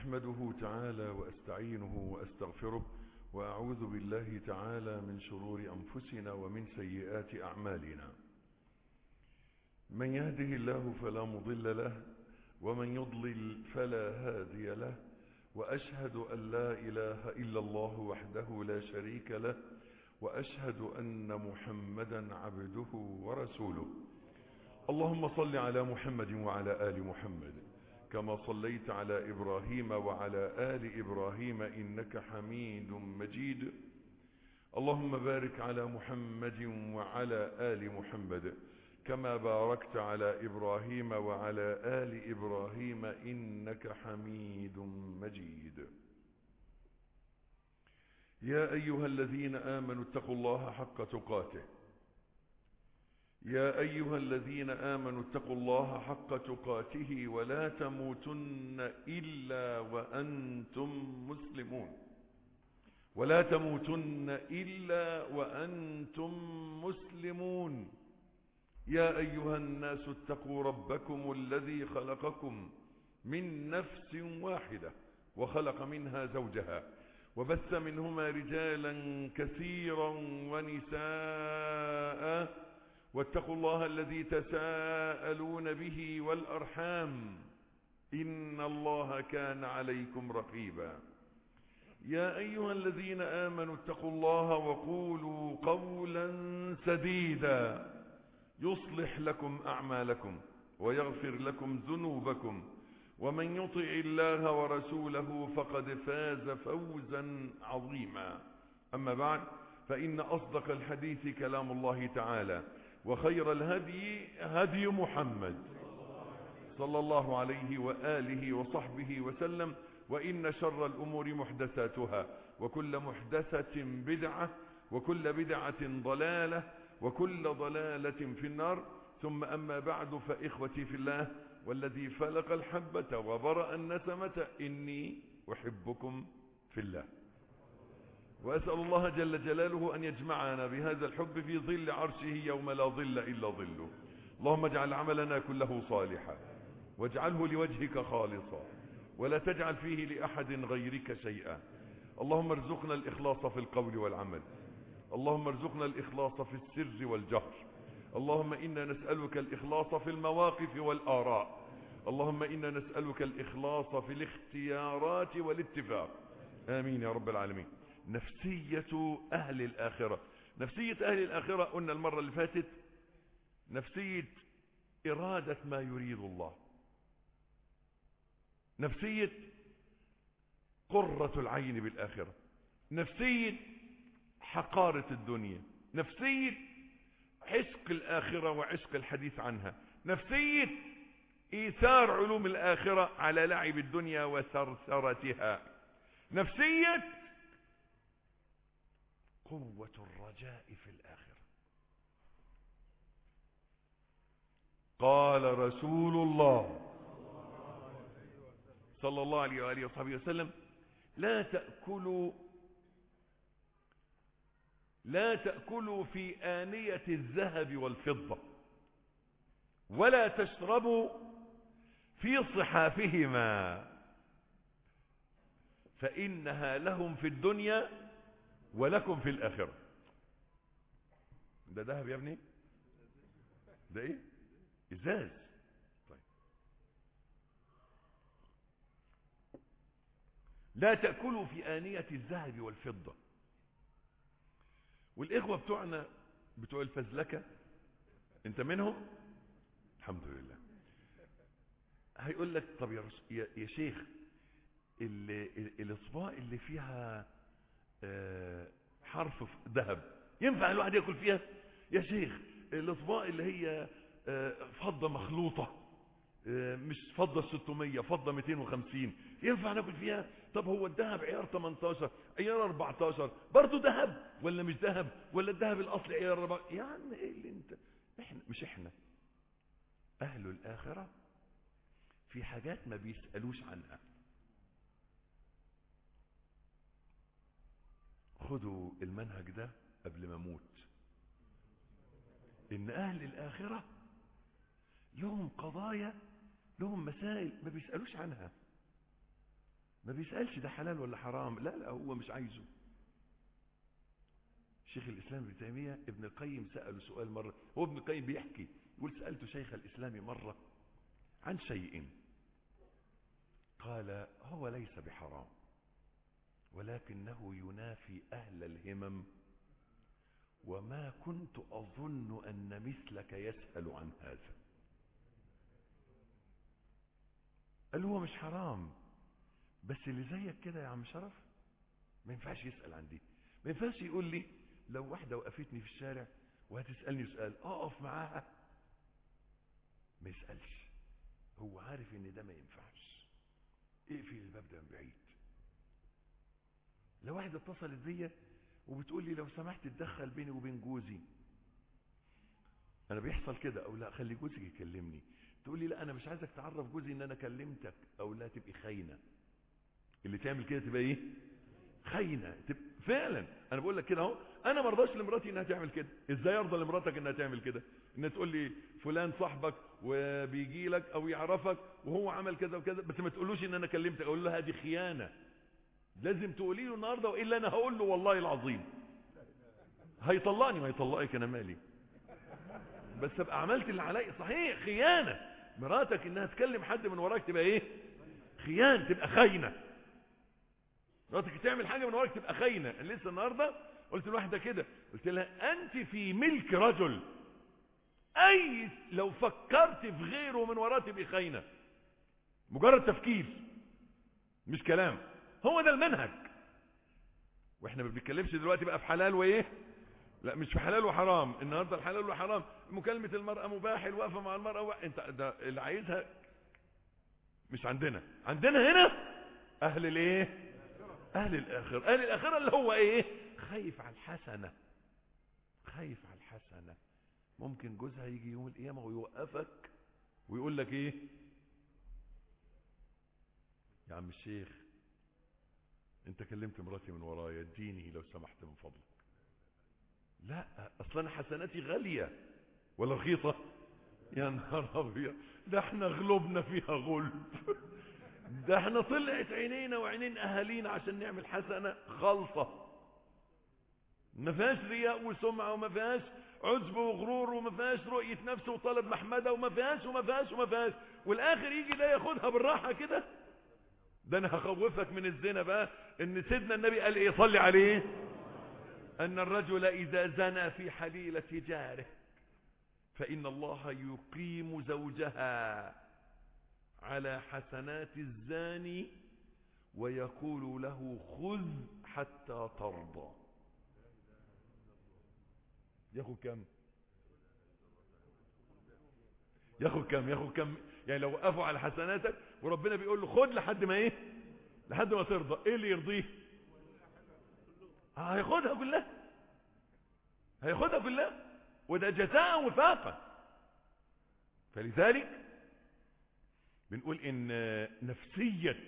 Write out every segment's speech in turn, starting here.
أحمده تعالى وأستعينه وأستغفره وأعوذ بالله تعالى من شرور أنفسنا ومن سيئات أعمالنا من يهده الله فلا مضل له ومن يضلل فلا هادي له وأشهد أن لا إله إلا الله وحده لا شريك له وأشهد أن محمدا عبده ورسوله اللهم صل على محمد وعلى آل محمد كما صليت على إبراهيم وعلى آل إبراهيم إنك حميد مجيد اللهم بارك على محمد وعلى آل محمد كما باركت على إبراهيم وعلى آل إبراهيم إنك حميد مجيد يا أيها الذين آمنوا اتقوا الله حق تقاته يا أيها الذين آمنوا اتقوا الله حق تقاته ولا تموتن إلا وأنتم مسلمون ولا تموتن إلا وأنتم مسلمون يا أيها الناس اتقوا ربكم الذي خلقكم من نفس واحدة وخلق منها زوجها وبث منهما رجالا كثيرا ونساء واتقوا الله الذي تساءلون به والأرحام إن الله كان عليكم رقيبا يا أيها الذين آمنوا اتقوا الله وقولوا قولا سديدا يصلح لكم أعمالكم ويغفر لكم ذنوبكم ومن يطع الله ورسوله فقد فاز فوزا عظيما أما بعد فإن أصدق الحديث كلام الله تعالى وخير الهدي هدي محمد صلى الله عليه وآله وصحبه وسلم وإن شر الأمور محدثاتها وكل محدثة بدعة وكل بدعة ضلالة وكل ضلالة في النار ثم أما بعد فإخوتي في الله والذي فلق الحبة وبرأ النسمة إني أحبكم في الله وأسأل الله جل جلاله أن يجمعنا بهذا الحب في ظل عرشه يوم لا ظل إلا ظله اللهم اجعل عملنا كله صالحا واجعله لوجهك خالصا ولا تجعل فيه لأحد غيرك شيئا اللهم ارزقنا الإخلاص في القول والعمل اللهم ارزقنا الإخلاص في السر والجهر اللهم إنا نسألك الإخلاص في المواقف والآراء اللهم إنا نسألك الإخلاص في الاختيارات والاتفاق آمين يا رب العالمين نفسية أهل الآخرة نفسية أهل الآخرة قلنا المرة اللي فاتت نفسية إرادة ما يريد الله نفسية قرة العين بالآخرة نفسية حقارة الدنيا نفسية عشق الآخرة وعشق الحديث عنها نفسية إيثار علوم الآخرة على لعب الدنيا وثرثرتها نفسية قوة الرجاء في الآخرة قال رسول الله صلى الله عليه وآله وصحبه وسلم لا تأكلوا لا تأكلوا في آنية الذهب والفضة ولا تشربوا في صحافهما فإنها لهم في الدنيا ولكم في الآخرة ده ذهب يا ابني ده ايه ازاز طيب لا تأكلوا في آنية الذهب والفضة والإخوة بتوعنا بتوع الفزلكة انت منهم الحمد لله هيقول لك طب يا, رس... يا... يا شيخ اللي... الاصباع اللي فيها اه... حرف ذهب ينفع الواحد ياكل فيها يا شيخ الاصباع اللي هي اه... فضة مخلوطة اه... مش فضة 600 فضة 250 ينفع ناكل فيها طب هو الذهب عيار 18 عيار 14 برضه ذهب ولا مش ذهب ولا الذهب الاصلي عيار 4 يا عم ايه اللي انت احنا مش احنا اهل الاخره في حاجات ما بيسالوش عنها خدوا المنهج ده قبل ما اموت ان اهل الاخره لهم قضايا لهم مسائل ما بيسالوش عنها ما بيسألش ده حلال ولا حرام لا لا هو مش عايزه شيخ الإسلام ابن تيمية ابن القيم سأله سؤال مرة هو ابن القيم بيحكي يقول سألت شيخ الإسلام مرة عن شيء قال هو ليس بحرام ولكنه ينافي أهل الهمم وما كنت أظن أن مثلك يسأل عن هذا قال هو مش حرام بس اللي زيك كده يا عم شرف ما ينفعش يسأل عن دي ما ينفعش يقول لي لو واحدة وقفتني في الشارع وهتسألني سؤال اقف معاها ما يسألش هو عارف ان ده ما ينفعش اقفل الباب ده من بعيد لو واحدة اتصلت بيا وبتقول لي لو سمحت تدخل بيني وبين جوزي انا بيحصل كده او لا خلي جوزك يكلمني تقول لي لا انا مش عايزك تعرف جوزي ان انا كلمتك او لا تبقي خاينه اللي تعمل كده تبقى ايه خاينه تبقى فعلا انا بقول لك كده اهو انا ما ارضاش لمراتي انها تعمل كده ازاي ارضى لمراتك انها تعمل كده انها تقول لي فلان صاحبك وبيجي لك او يعرفك وهو عمل كذا وكذا بس ما تقولوش ان انا كلمتك اقول له هذه خيانه لازم تقولي له النهارده والا انا هقول له والله العظيم هيطلقني ما يطلقك انا مالي بس ابقى عملت اللي عليا صحيح خيانه مراتك انها تكلم حد من وراك تبقى ايه خيانه تبقى خاينه مراتك تعمل حاجه من وراك تبقى خاينه لسه النهارده قلت لواحده كده قلت لها انت في ملك رجل اي لو فكرت في غيره من وراه تبقى خاينه مجرد تفكير مش كلام هو ده المنهج واحنا ما بنتكلمش دلوقتي بقى في حلال وايه لا مش في حلال وحرام النهارده الحلال وحرام مكالمه المراه مباح الوقفه مع المراه و... انت ده اللي عايزها مش عندنا عندنا هنا اهل الايه اهل الاخره اهل الاخره اللي هو ايه خايف على الحسنه خايف على الحسنه ممكن جوزها يجي يوم القيامه ويوقفك ويقول لك ايه يا عم الشيخ انت كلمت مراتي من ورايا اديني لو سمحت من فضلك لا اصلا حسناتي غالية ولا رخيصة يا نهار ابيض ده احنا غلبنا فيها غلب ده احنا طلعت عينينا وعينين اهالينا عشان نعمل حسنة خالصة ما فيهاش رياء وسمعة وما فيهاش عجب وغرور وما فيهاش رؤية نفس وطلب محمدة وما فيهاش وما فيهاش وما فيهاش والاخر يجي ده ياخدها بالراحة كده ده انا هخوفك من الزنا بقى ان سيدنا النبي قال ايه صلي عليه ان الرجل اذا زنى في حليلة جاره فان الله يقيم زوجها على حسنات الزاني ويقول له خذ حتى ترضى ياخد كم ياخد كم ياخد كم يعني لو وقفوا على حسناتك وربنا بيقول له خد لحد ما ايه لحد ما ترضى ايه اللي يرضيه آه هياخدها كلها هياخدها كلها وده جزاء وفاقا فلذلك بنقول ان نفسية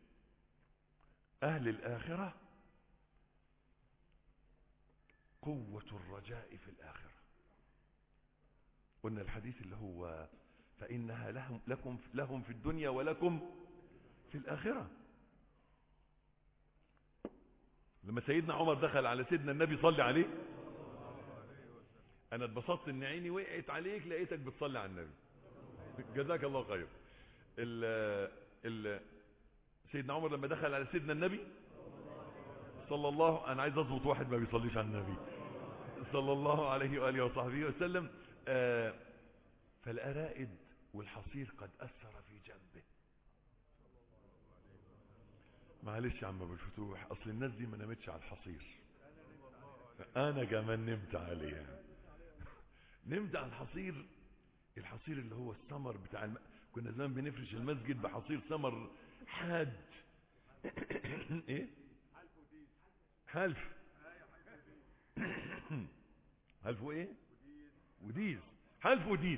اهل الاخرة قوة الرجاء في الاخرة قلنا الحديث اللي هو فإنها لهم, لكم لهم في الدنيا ولكم في الآخرة لما سيدنا عمر دخل على سيدنا النبي صلي عليه أنا اتبسطت إن عيني وقعت عليك لقيتك بتصلي على النبي جزاك الله خير ال ال سيدنا عمر لما دخل على سيدنا النبي صلى الله أنا عايز أضبط واحد ما بيصليش على النبي صلى الله عليه وآله وصحبه وسلم آه فالأرائد والحصير قد أثر في جنبه معلش يا عم ابو الفتوح اصل الناس دي ما نامتش على الحصير انا كمان نمت عليها نمت على الحصير الحصير اللي هو السمر بتاع الم... كنا زمان بنفرش المسجد بحصير سمر حاد ايه حلف حلف ايه وديز حلف وديز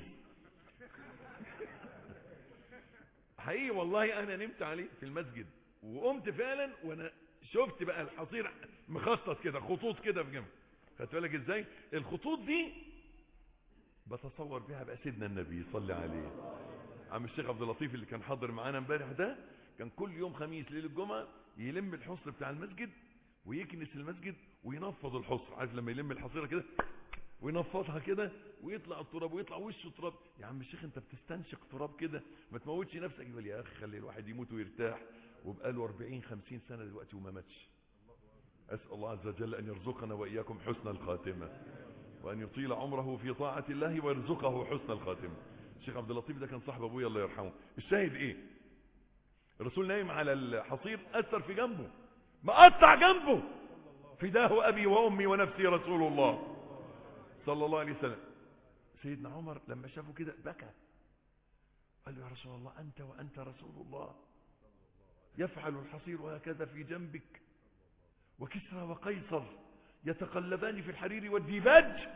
حقيقي والله انا نمت عليه في المسجد وقمت فعلا وانا شفت بقى الحصير مخطط كده خطوط كده في جنب خدت بالك ازاي الخطوط دي بتصور بها بقى سيدنا النبي صلى عليه عم الشيخ عبد اللطيف اللي كان حاضر معانا امبارح ده كان كل يوم خميس ليله الجمعه يلم الحصر بتاع المسجد ويكنس المسجد وينفض الحصر عارف لما يلم الحصيره كده وينفضها كده ويطلع التراب ويطلع وشه تراب يا عم الشيخ انت بتستنشق تراب كده ما تموتش نفسك يقول يا اخي خلي الواحد يموت ويرتاح وبقاله 40 50 سنه دلوقتي وما ماتش اسال الله عز وجل ان يرزقنا واياكم حسن الخاتمه وان يطيل عمره في طاعه الله ويرزقه حسن الخاتمه الشيخ عبد اللطيف ده كان صاحب ابويا الله يرحمه الشاهد ايه الرسول نايم على الحصير اثر في جنبه مقطع جنبه فداه ابي وامي ونفسي رسول الله صلى الله عليه وسلم سيدنا عمر لما شافه كده بكى قال له يا رسول الله أنت وأنت رسول الله يفعل الحصير هكذا في جنبك وكسرى وقيصر يتقلبان في الحرير والديباج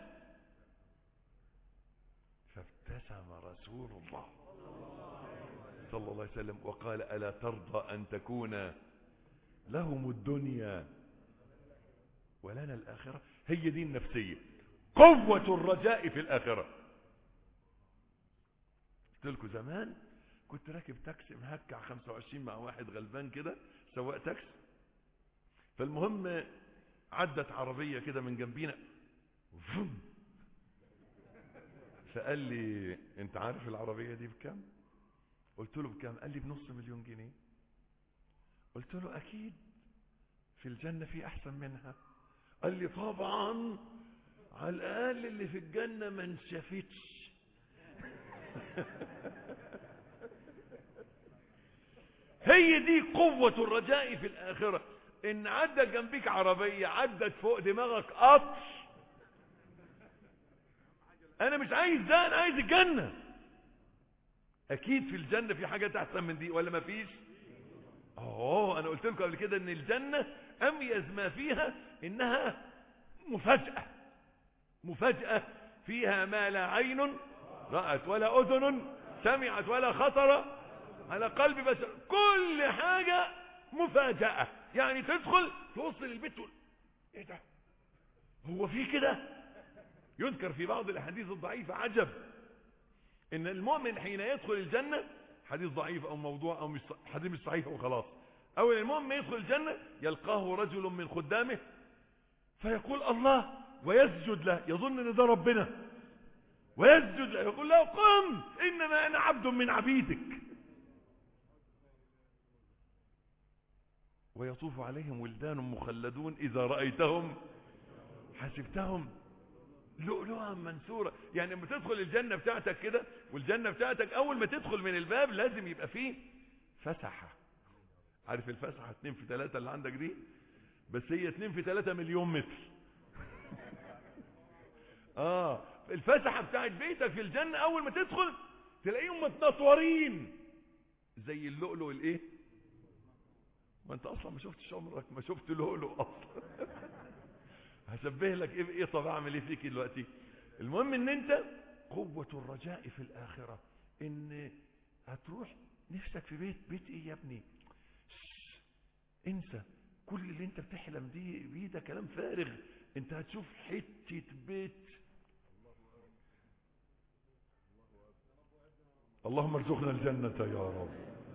فابتسم رسول الله صلى الله عليه وسلم وقال ألا ترضى أن تكون لهم الدنيا ولنا الآخرة هي دي النفسية قوة الرجاء في الآخرة قلت لكم زمان كنت راكب تاكسي مهكع 25 مع واحد غلبان كده سواق تاكسي فالمهم عدت عربية كده من جنبينا فم فقال لي انت عارف العربية دي بكام قلت له بكام قال لي بنص مليون جنيه قلت له اكيد في الجنة في احسن منها قال لي طبعا على الاقل اللي في الجنة ما انشفتش هي دي قوة الرجاء في الآخرة إن عدت جنبيك عربية عدت فوق دماغك قطر أنا مش عايز ده أنا عايز الجنة أكيد في الجنة في حاجات أحسن من دي ولا ما فيش أوه أنا قلت لكم قبل كده إن الجنة أميز ما فيها إنها مفاجأة مفاجأة فيها ما لا عين رأت ولا أذن سمعت ولا خطر على قلب بشر كل حاجة مفاجأة يعني تدخل توصل البيت تقول ايه ده هو في كده يذكر في بعض الاحاديث الضعيفة عجب ان المؤمن حين يدخل الجنة حديث ضعيف او موضوع او مش حديث مش صحيح وخلاص اول المؤمن يدخل الجنة يلقاه رجل من خدامه فيقول الله ويسجد له يظن ان ده ربنا ويسجد له يقول له قم انما انا عبد من عبيدك ويطوف عليهم ولدان مخلدون اذا رايتهم حسبتهم لؤلؤا منثورا يعني لما تدخل الجنه بتاعتك كده والجنه بتاعتك اول ما تدخل من الباب لازم يبقى فيه فسحه عارف الفسحه 2 في 3 اللي عندك دي بس هي 2 في 3 مليون متر اه الفسحة بتاعت بيتك في الجنة اول ما تدخل تلاقيهم متنطورين زي اللؤلؤ الايه ما انت اصلا ما شفتش عمرك ما شفت لؤلؤ اصلا هشبه لك ايه ايه طب اعمل ايه فيك دلوقتي المهم ان انت قوة الرجاء في الاخرة ان هتروح نفسك في بيت بيت ايه يا ابني انسى كل اللي انت بتحلم دي بيه ده كلام فارغ انت هتشوف حتة بيت اللهم ارزقنا الجنة يا رب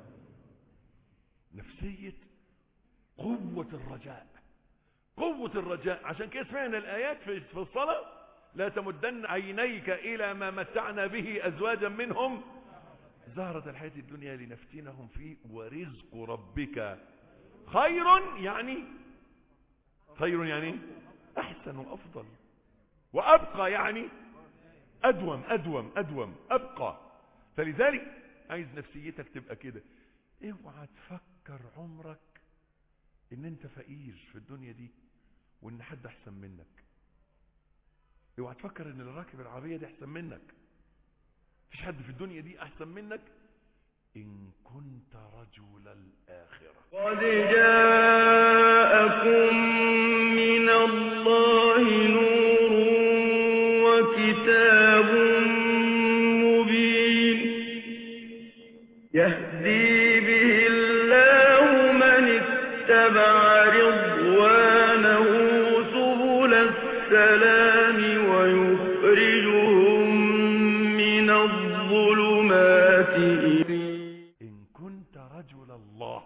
نفسية قوة الرجاء قوة الرجاء عشان كده سمعنا الآيات في الصلاة لا تمدن عينيك إلى ما متعنا به أزواجا منهم زهرة الحياة الدنيا لنفتنهم فيه ورزق ربك خير يعني خير يعني أحسن وأفضل وأبقى يعني أدوم أدوم أدوم أبقى فلذلك عايز نفسيتك تبقى كده اوعى تفكر عمرك ان انت فقير في الدنيا دي وان حد احسن منك اوعى تفكر ان اللي راكب العربيه دي احسن منك مفيش حد في الدنيا دي احسن منك ان كنت رجل الاخره قد جاءكم من الله نور وكتاب مبين يهدي به الله من اتبع رضوانه سبل السلام ويخرجهم من الظلمات إلى ان كنت رجل الله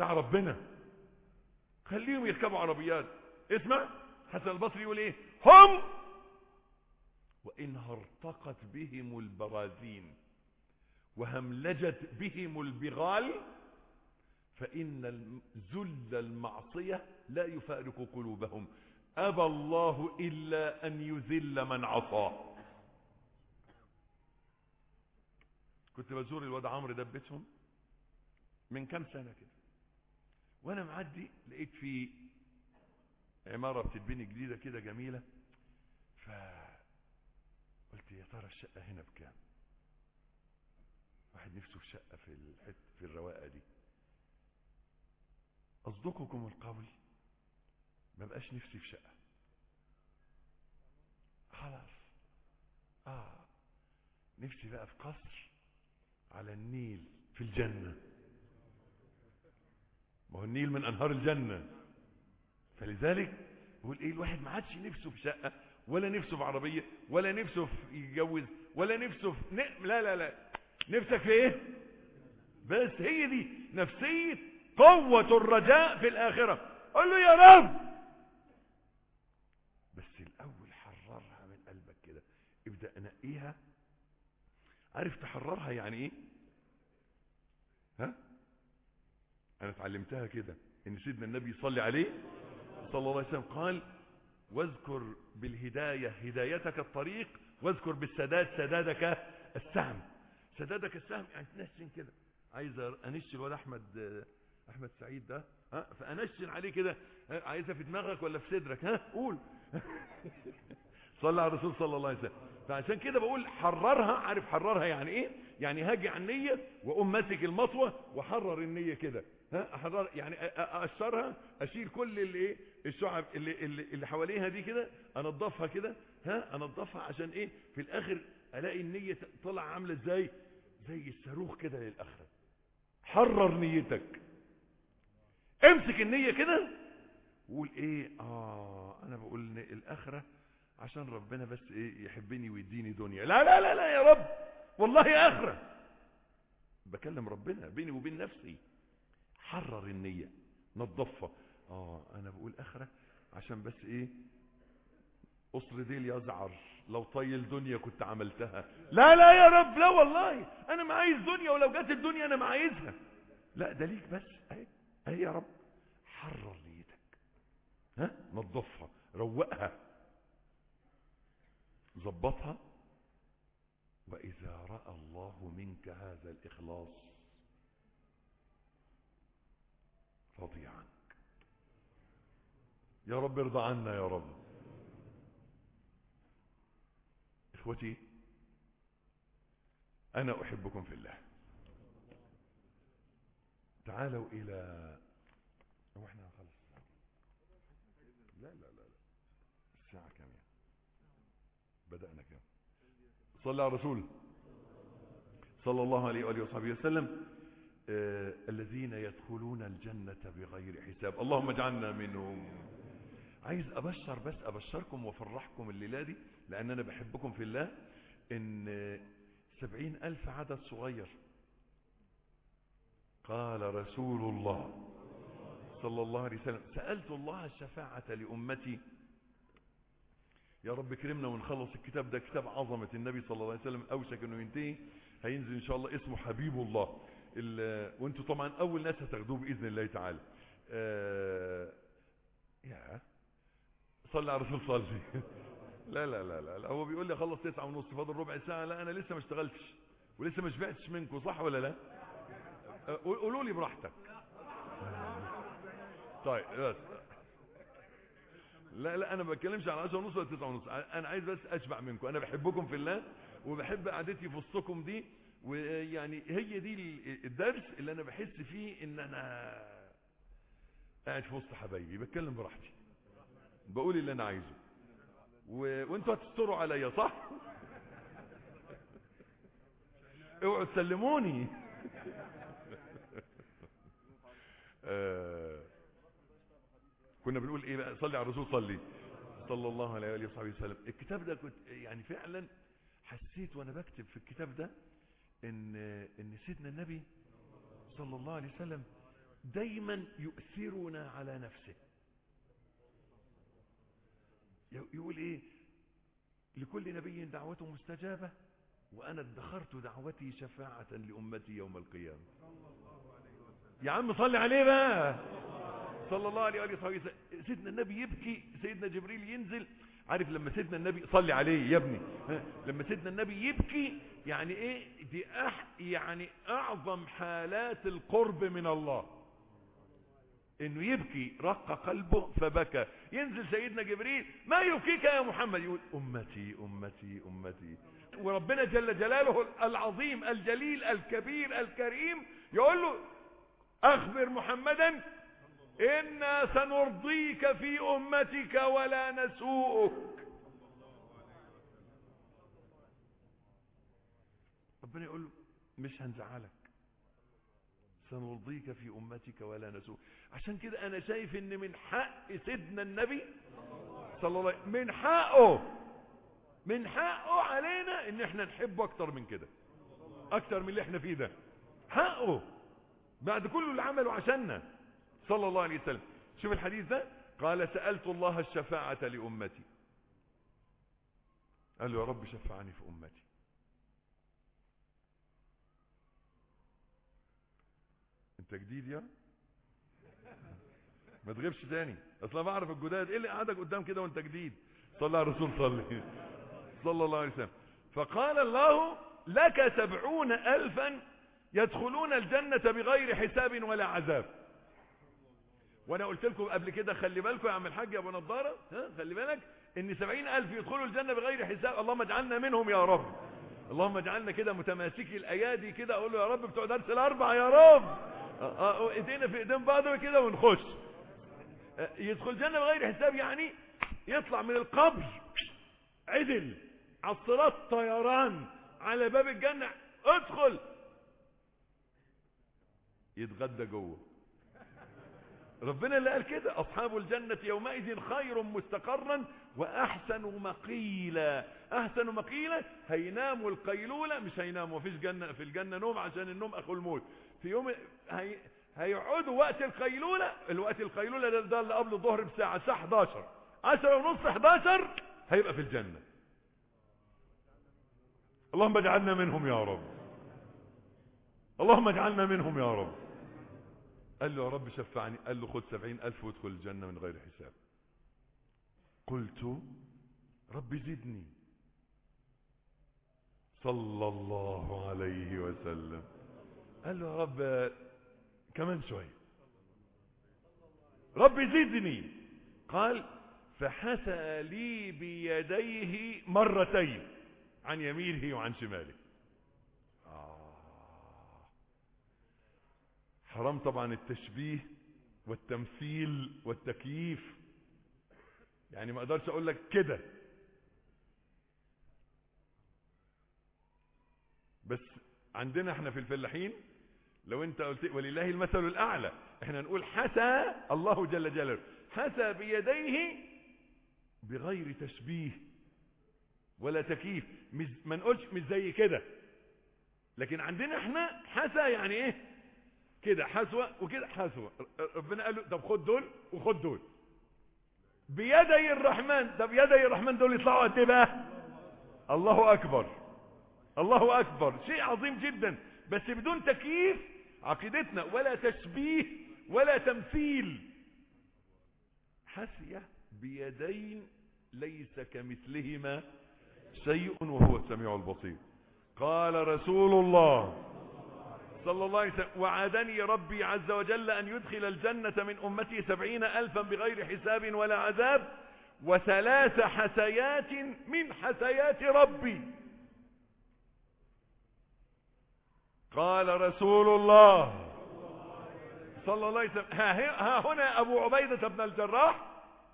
بتاع ربنا خليهم يركبوا عربيات اسمع حسن البصري يقول ايه هم وإن ارتقت بهم البرازين وهملجت بهم البغال فإن ذل المعصية لا يفارق قلوبهم أبى الله إلا أن يذل من عصاه كنت بزور الواد عمرو ده بيتهم من كام سنة كده وانا معدي لقيت في عمارة بتتبني جديدة كده جميلة ف قلت يا ترى الشقة هنا بكام واحد نفسه في شقة في الحت في الرواقة دي أصدقكم القول ما بقاش نفسي في شقة خلاص آه نفسي بقى في قصر على النيل في الجنة ما هو النيل من أنهار الجنة فلذلك يقول إيه الواحد ما عادش نفسه في شقة ولا نفسه في عربية ولا نفسه في يتجوز ولا نفسه في ن... لا لا لا نفسك في ايه بس هي دي نفسية قوة الرجاء في الآخرة قل له يا رب بس الأول حررها من قلبك كده ابدأ نقيها عارف تحررها يعني ايه ها انا اتعلمتها كده ان سيدنا النبي صلى عليه صلى الله عليه وسلم قال واذكر بالهداية هدايتك الطريق واذكر بالسداد سدادك السهم سدادك السهم يعني تنشن كده عايز انشن الواد احمد احمد سعيد ده ها فانشن عليه كده عايزها في دماغك ولا في صدرك ها قول صلى على الرسول صلى الله عليه وسلم فعشان كده بقول حررها عارف حررها يعني ايه يعني هاجي على النية واقوم ماسك المطوة واحرر النية كده ها احرر يعني اقشرها اشيل كل اللي ايه الشعب اللي اللي, اللي حواليها دي كده انضفها كده ها انضفها عشان ايه في الاخر الاقي النية طلع عامله ازاي زي الصاروخ كده للاخره حرر نيتك امسك النية كده وقول ايه اه انا بقول الاخره عشان ربنا بس ايه يحبني ويديني دنيا لا لا لا لا يا رب والله اخره بكلم ربنا بيني وبين نفسي حرر النية نظفها اه انا بقول اخره عشان بس ايه قصر ديل يزعر لو طيل دنيا كنت عملتها لا لا يا رب لا والله انا ما عايز دنيا ولو جت الدنيا انا ما عايزها لا ده ليك بس اهي اهي يا رب حرر نيتك ها نظفها روقها ظبطها واذا راى الله منك هذا الاخلاص رضي عنك يا رب ارضى عنا يا رب اخوتي انا احبكم في الله تعالوا الى هو احنا هنخلص لا لا لا لا الساعة كام يعني بدأنا كام صلى على الرسول صلى الله عليه وآله وصحبه وسلم آه الذين يدخلون الجنة بغير حساب اللهم اجعلنا منهم عايز أبشر بس أبشركم وفرحكم الليلة دي لأن أنا بحبكم في الله إن سبعين ألف عدد صغير قال رسول الله صلى الله عليه وسلم سألت الله الشفاعة لأمتي يا رب كرمنا ونخلص الكتاب ده كتاب عظمة النبي صلى الله عليه وسلم أوشك أنه ينتهي هينزل إن شاء الله اسمه حبيب الله وانتوا طبعا أول ناس هتاخدوه بإذن الله تعالى آه يا صلى على الرسول صلي لا لا لا لا, لا. هو بيقول لي خلص تسعة ونص فاضل ربع ساعة لا أنا لسه ما اشتغلتش ولسه ما شبعتش منكم صح ولا لا آه قولوا لي براحتك طيب بس لا لا انا ما بتكلمش على 10 ونص ولا 9 ونص انا عايز بس اشبع منكم انا بحبكم في الله وبحب قعدتي في وسطكم دي ويعني هي دي الدرس اللي انا بحس فيه ان انا قاعد في وسط حبايبي بتكلم براحتي بقول اللي انا عايزه و... وانتوا هتستروا عليا صح اوعوا تسلموني آه كنا بنقول ايه بقى صلي على الرسول صلي صلى الله عليه وآله وصحبه وسلم الكتاب ده كنت يعني فعلا حسيت وانا بكتب في الكتاب ده ان ان سيدنا النبي صلى الله عليه وسلم دايما يؤثرنا على نفسه يقول ايه لكل نبي دعوته مستجابة وانا ادخرت دعوتي شفاعة لامتي يوم القيامة يا عم صلي عليه بقى صلى الله عليه وآله وصحبه سيدنا النبي يبكي سيدنا جبريل ينزل عارف لما سيدنا النبي صلي عليه يا ابني لما سيدنا النبي يبكي يعني ايه دي أح يعني اعظم حالات القرب من الله انه يبكي رق قلبه فبكى ينزل سيدنا جبريل ما يبكيك يا محمد يقول امتي امتي امتي وربنا جل جلاله العظيم الجليل الكبير الكريم يقول له اخبر محمدا إنا سنرضيك في أمتك ولا نسوءك ربنا يقول له مش هنزعلك سنرضيك في أمتك ولا نسوء عشان كده أنا شايف إن من حق سيدنا النبي صلى الله عليه وسلم من حقه من حقه علينا إن احنا نحبه أكتر من كده أكتر من اللي احنا فيه ده حقه بعد كل اللي عمله عشاننا صلى الله عليه وسلم شوف الحديث ده قال سألت الله الشفاعة لأمتي قال له يا رب شفعني في أمتي انت جديد يا ما تغيبش تاني اصلا بعرف الجداد ايه اللي قعدك قدام كده وانت جديد صلى على الرسول صلي صلى الله عليه وسلم فقال الله لك سبعون الفا يدخلون الجنة بغير حساب ولا عذاب وانا قلت لكم قبل كده خلي بالكم يا عم الحاج يا ابو نضاره ها خلي بالك ان سبعين الف يدخلوا الجنه بغير حساب اللهم اجعلنا منهم يا رب اللهم اجعلنا كده متماسكي الايادي كده اقول له يا رب بتوع درس الاربعه يا رب ايدينا في ايدين بعض كده ونخش يدخل الجنه بغير حساب يعني يطلع من القبر عدل على الصراط طيران على باب الجنه ادخل يتغدى جوه ربنا اللي قال كده أصحاب الجنة يومئذ خير مستقرا وأحسن مقيلا أحسن مقيلا هيناموا القيلولة مش هيناموا مفيش جنة في الجنة نوم عشان النوم أخو الموت في يوم هي هيقعدوا وقت القيلولة الوقت القيلولة ده, ده اللي قبل الظهر بساعة الساعة 11 10 ونص 11 هيبقى في الجنة اللهم اجعلنا منهم يا رب اللهم اجعلنا منهم يا رب قال له يا رب شفعني قال له خد سبعين ألف وادخل الجنة من غير حساب قلت رب زدني صلى الله عليه وسلم قال له يا رب كمان شوية رب زدني قال فحسى لي بيديه مرتين عن يمينه وعن شماله حرام طبعا التشبيه والتمثيل والتكييف يعني ما اقدرش اقول لك كده بس عندنا احنا في الفلاحين لو انت قلت ولله المثل الاعلى احنا نقول حسى الله جل جلاله حسى بيديه بغير تشبيه ولا تكييف مش ما نقولش مش زي كده لكن عندنا احنا حسى يعني ايه كده حسوة وكده حسوة ربنا قال له طب خد دول وخد دول بيدي الرحمن طب يدي الرحمن دول يطلعوا قد ايه بقى الله اكبر الله اكبر شيء عظيم جدا بس بدون تكييف عقيدتنا ولا تشبيه ولا تمثيل حسية بيدين ليس كمثلهما شيء وهو السميع البصير قال رسول الله صلى الله عليه وسلم وعدني ربي عز وجل أن يدخل الجنة من أمتي سبعين ألفا بغير حساب ولا عذاب وثلاث حسيات من حسيات ربي قال رسول الله صلى الله عليه وسلم ها هنا أبو عبيدة بن الجراح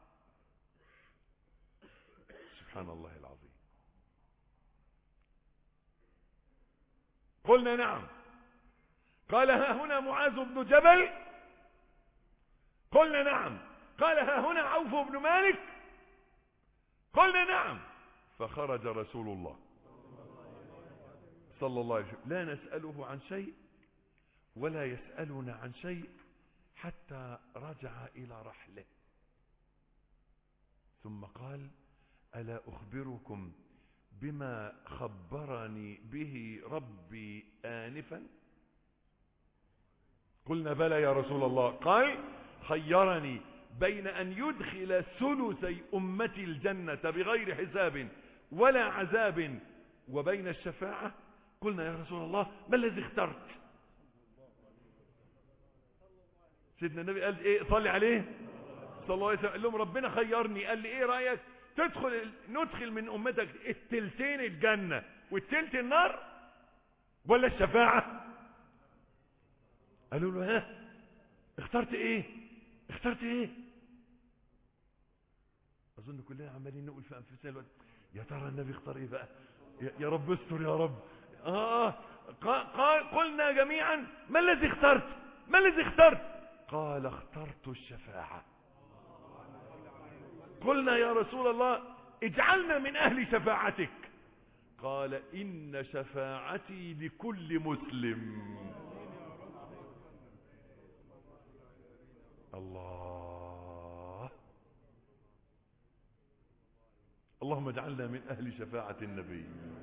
سبحان الله العظيم قلنا نعم قال ها هنا معاذ بن جبل قلنا نعم قال ها هنا عوف بن مالك قلنا نعم فخرج رسول الله صلى الله عليه وسلم لا نسأله عن شيء ولا يسألنا عن شيء حتى رجع إلى رحله ثم قال ألا أخبركم بما خبرني به ربي آنفا قلنا بلى يا رسول الله قال خيرني بين أن يدخل ثلثي أمتي الجنة بغير حساب ولا عذاب وبين الشفاعة قلنا يا رسول الله ما الذي اخترت سيدنا النبي قال ايه صلي عليه صلى الله عليه وسلم قال لهم ربنا خيرني قال لي ايه رأيك تدخل ندخل من امتك التلتين الجنة والتلت النار ولا الشفاعة قالوا له ها اخترت ايه اخترت ايه اظن كلنا عمالين نقول في انفسنا الوقت يا ترى النبي اختار ايه بقى يا, يا رب استر يا رب اه قال قلنا جميعا ما الذي اخترت ما الذي اخترت قال اخترت الشفاعة قلنا يا رسول الله اجعلنا من اهل شفاعتك قال ان شفاعتي لكل مسلم الله اللهم اجعلنا من اهل شفاعة النبي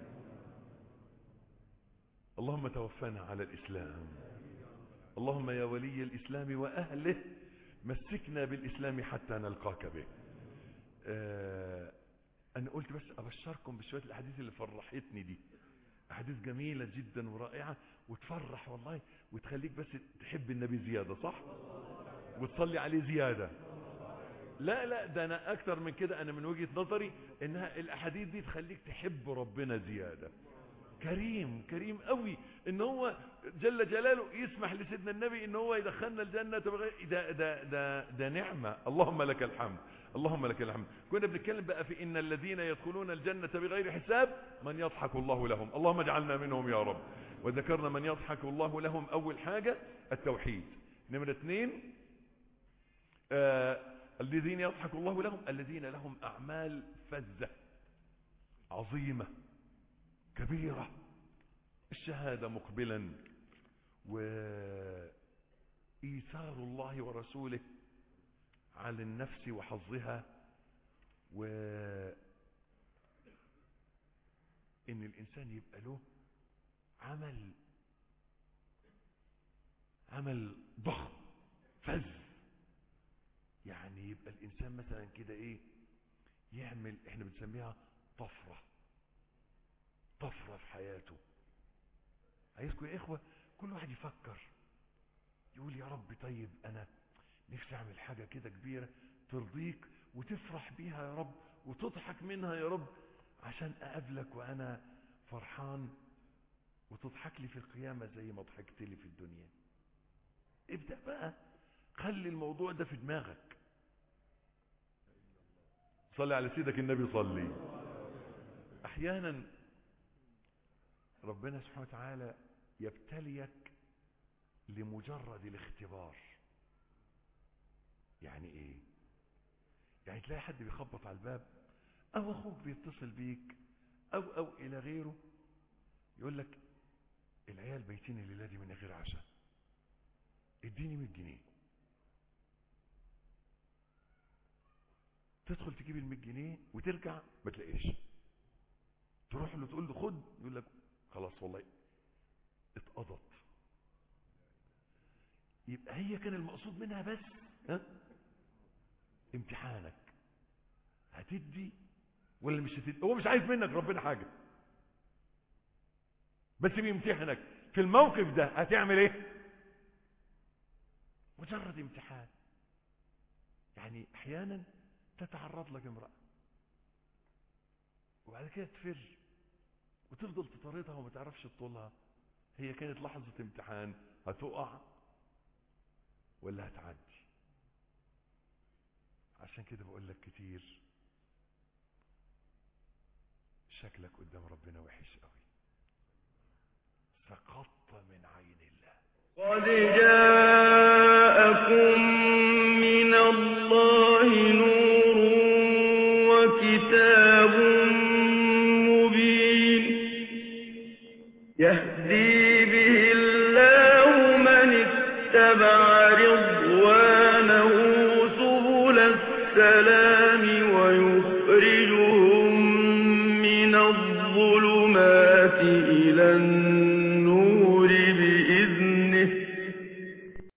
اللهم توفنا على الاسلام اللهم يا ولي الاسلام واهله مسكنا بالاسلام حتى نلقاك به آه انا قلت بس ابشركم بشوية الاحاديث اللي فرحتني دي احاديث جميلة جدا ورائعة وتفرح والله وتخليك بس تحب النبي زيادة صح وتصلي عليه زيادة لا لا ده انا اكتر من كده انا من وجهة نظري انها الاحاديث دي تخليك تحب ربنا زيادة كريم كريم قوي ان هو جل جلاله يسمح لسيدنا النبي ان هو يدخلنا الجنة بغير ده, ده, ده, ده نعمة اللهم لك الحمد اللهم لك الحمد كنا بنتكلم بقى في ان الذين يدخلون الجنة بغير حساب من يضحك الله لهم اللهم اجعلنا منهم يا رب وذكرنا من يضحك الله لهم اول حاجة التوحيد نمرة اثنين آه الذين يضحك الله لهم الذين لهم اعمال فذة عظيمة كبيرة الشهادة مقبلا وإيثار الله ورسوله على النفس وحظها و إن الإنسان يبقى له عمل عمل ضخم فذ يعني يبقى الإنسان مثلا كده إيه يعمل إحنا بنسميها طفرة طفرة في حياته عايزكم يا إخوة كل واحد يفكر يقول يا رب طيب أنا نفسي أعمل حاجة كده كبيرة ترضيك وتفرح بيها يا رب وتضحك منها يا رب عشان أقابلك وأنا فرحان وتضحك لي في القيامة زي ما ضحكت لي في الدنيا ابدأ بقى خلي الموضوع ده في دماغك صلي على سيدك النبي صلي احيانا ربنا سبحانه وتعالى يبتليك لمجرد الاختبار يعني ايه يعني تلاقي حد بيخبط على الباب او اخوك بيتصل بيك او او الى غيره يقول لك العيال بيتين الليله دي من غير عشاء اديني 100 جنيه تدخل تجيب ال 100 جنيه وترجع ما تلاقيش تروح له تقول له خد يقول لك خلاص والله اتقضت يبقى هي كان المقصود منها بس ها امتحانك هتدي ولا مش هتدي هو مش عايز منك ربنا حاجة بس بيمتحنك في الموقف ده هتعمل ايه مجرد امتحان يعني احيانا تتعرض لك امرأة وبعد كده تفر وتفضل تطاردها وما تعرفش تطولها هي كانت لحظة امتحان هتقع ولا هتعدي عشان كده بقول لك كتير شكلك قدام ربنا وحش قوي سقطت من عين الله قد جاءكم من الله نور وكتاب مبين يهدي به الله من اتبع رضوانه